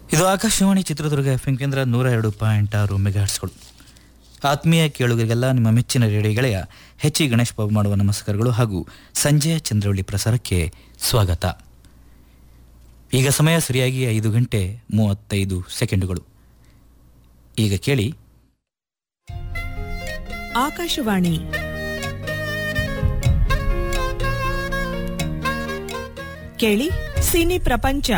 ಇದು Akashvani Chitradurga F M ಕೇಂದ್ರ ನೂರ ಎರಡು ಪಾಯಿಂಟ್ ಆರು ಮೆಗಾಹರ್ಸ್ಗಳು ಆತ್ಮೀಯ ಕೇಳುಗರಿಗೆಲ್ಲ ನಿಮ್ಮ ಮೆಚ್ಚಿನ ರೇಡಿಯೋ ಗೆಳೆಯ ಹೆಚ್ ಇ ಗಣೇಶ್ ಬಾಬು ಮಾಡುವ ನಮಸ್ಕಾರಗಳು ಹಾಗೂ ಸಂಜೆಯ ಚಂದ್ರವಳ್ಳಿ ಪ್ರಸಾರಕ್ಕೆ ಸ್ವಾಗತ ಈಗ ಸಮಯ ಸರಿಯಾಗಿ ಐದು ಗಂಟೆ ಮೂವತ್ತೈದು ಸೆಕೆಂಡುಗಳು ಈಗ ಕೇಳಿ ಆಕಾಶವಾಣಿ ಕೇಳಿ ಸಿನಿ ಪ್ರಪಂಚ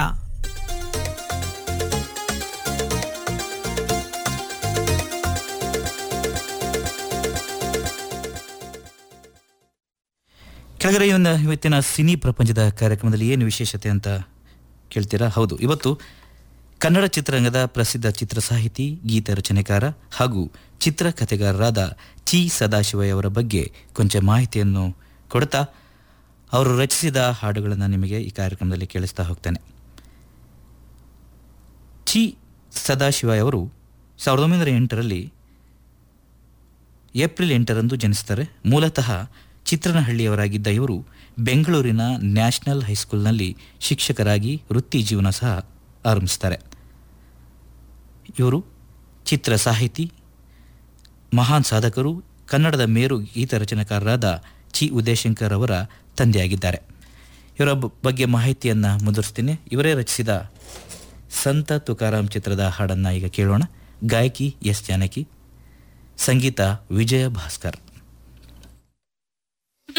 ಕೆಳಗಡೆ ಇವನ್ನ ಇವತ್ತಿನ ಸಿನಿ ಪ್ರಪಂಚದ ಕಾರ್ಯಕ್ರಮದಲ್ಲಿ ಏನು ವಿಶೇಷತೆ ಅಂತ ಕೇಳ್ತೀರಾ ಹೌದು ಇವತ್ತು ಕನ್ನಡ ಚಿತ್ರರಂಗದ ಪ್ರಸಿದ್ಧ ಚಿತ್ರ ಸಾಹಿತಿ ಗೀತ ರಚನೆಕಾರ ಹಾಗೂ ಚಿತ್ರಕಥೆಗಾರರಾದ ಚಿ ಸದಾಶಿವಯ್ಯ ಅವರ ಬಗ್ಗೆ ಕೊಂಚ ಮಾಹಿತಿಯನ್ನು ಕೊಡ್ತಾ ಅವರು ರಚಿಸಿದ ಹಾಡುಗಳನ್ನು ನಿಮಗೆ ಈ ಕಾರ್ಯಕ್ರಮದಲ್ಲಿ ಕೇಳಿಸ್ತಾ ಹೋಗ್ತೇನೆ ಚಿ ಸದಾಶಿವಯ್ಯ ಅವರು ಸಾವಿರದ ಒಂಬೈನೂರ ಎಂಟರಲ್ಲಿ ಏಪ್ರಿಲ್ ಎಂಟರಂದು ಜನಿಸ್ತಾರೆ ಮೂಲತಃ ಚಿತ್ರನಹಳ್ಳಿಯವರಾಗಿದ್ದ ಇವರು ಬೆಂಗಳೂರಿನ ನ್ಯಾಷನಲ್ ಹೈಸ್ಕೂಲ್ನಲ್ಲಿ ಶಿಕ್ಷಕರಾಗಿ ವೃತ್ತಿ ಜೀವನ ಸಹ ಆರಂಭಿಸ್ತಾರೆ ಇವರು ಚಿತ್ರ ಸಾಹಿತಿ ಮಹಾನ್ ಸಾಧಕರು ಕನ್ನಡದ ಮೇರು ಗೀತ ರಚನೆಕಾರರಾದ ಚಿ ಉದಯಶಂಕರ್ ಅವರ ತಂದೆಯಾಗಿದ್ದಾರೆ ಇವರ ಬ- ಬಗ್ಗೆ ಮಾಹಿತಿಯನ್ನು ಮುಂದುವರಿಸ್ತೀನಿ ಇವರೇ ರಚಿಸಿದ ಸಂತ ತುಕಾರಾಮ್ ಚಿತ್ರದ ಹಾಡನ್ನು ಈಗ ಕೇಳೋಣ ಗಾಯಕಿ ಎಸ್ ಜಾನಕಿ ಸಂಗೀತ ವಿಜಯ ಭಾಸ್ಕರ್